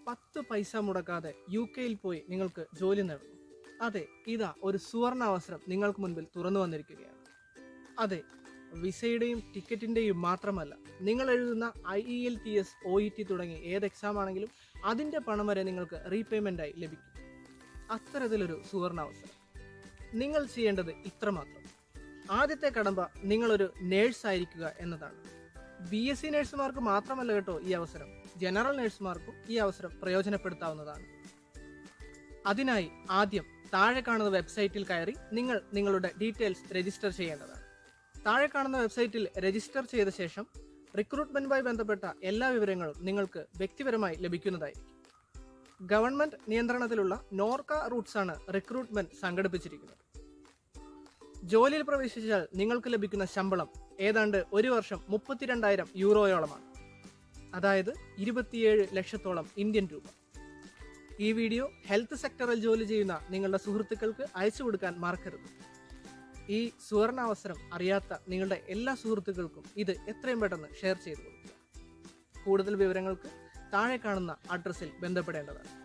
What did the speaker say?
പത്ത് പൈസ മുടക്കാതെ യു കെയിൽ പോയി നിങ്ങൾക്ക് ജോലി നേടുന്നു അതെ ഇതാ ഒരു സുവർണ അവസരം നിങ്ങൾക്ക് മുൻപിൽ തുറന്നു വന്നിരിക്കുകയാണ് അതെ വിസയുടെയും ടിക്കറ്റിൻ്റെയും മാത്രമല്ല നിങ്ങൾ എഴുതുന്ന I E L T S O E T തുടങ്ങി ഏത് എക്സാം ആണെങ്കിലും അതിൻ്റെ പണം വരെ നിങ്ങൾക്ക് റീപേയ്മെൻ്റായി ലഭിക്കും അത്തരത്തിലൊരു സുവർണാവസരം നിങ്ങൾ ചെയ്യേണ്ടത് ഇത്രമാത്രം ആദ്യത്തെ കടമ്പ നിങ്ങളൊരു നേഴ്സ് ആയിരിക്കുക എന്നതാണ് ബി എസ് സി നഴ്സുമാർക്ക് മാത്രമല്ല കേട്ടോ ഈ അവസരം ജനറൽ നഴ്സുമാർക്കും ഈ അവസരം പ്രയോജനപ്പെടുത്താവുന്നതാണ് അതിനായി ആദ്യം താഴെ കാണുന്ന വെബ്സൈറ്റിൽ കയറി നിങ്ങൾ നിങ്ങളുടെ ഡീറ്റെയിൽസ് രജിസ്റ്റർ ചെയ്യേണ്ടതാണ് താഴെ കാണുന്ന വെബ്സൈറ്റിൽ രജിസ്റ്റർ ചെയ്ത ശേഷം റിക്രൂട്ട്മെന്റുമായി ബന്ധപ്പെട്ട എല്ലാ വിവരങ്ങളും നിങ്ങൾക്ക് വ്യക്തിപരമായി ലഭിക്കുന്നതായിരിക്കും ഗവൺമെന്റ് നിയന്ത്രണത്തിലുള്ള നോർക്ക റൂട്ട്സ് ആണ് റിക്രൂട്ട്മെന്റ് സംഘടിപ്പിച്ചിരിക്കുന്നത് ജോലിയിൽ പ്രവേശിച്ചാൽ നിങ്ങൾക്ക് ലഭിക്കുന്ന ശമ്പളം ഏതാണ്ട് ഒരു വർഷം മുപ്പത്തിരണ്ടായിരം യൂറോയോളമാണ് അതായത് ഇരുപത്തിയേഴ് ലക്ഷത്തോളം ഇന്ത്യൻ രൂപ ഈ വീഡിയോ ഹെൽത്ത് സെക്ടറിൽ ജോലി ചെയ്യുന്ന നിങ്ങളുടെ സുഹൃത്തുക്കൾക്ക് അയച്ചു കൊടുക്കാൻ മറക്കരുത് ഈ സുവർണാവസരം അറിയാത്ത നിങ്ങളുടെ എല്ലാ സുഹൃത്തുക്കൾക്കും ഇത് എത്രയും പെട്ടെന്ന് ഷെയർ ചെയ്തു കൊടുക്കുക കൂടുതൽ വിവരങ്ങൾക്ക് താഴെ കാണുന്ന അഡ്രസ്സിൽ ബന്ധപ്പെടേണ്ടതാണ്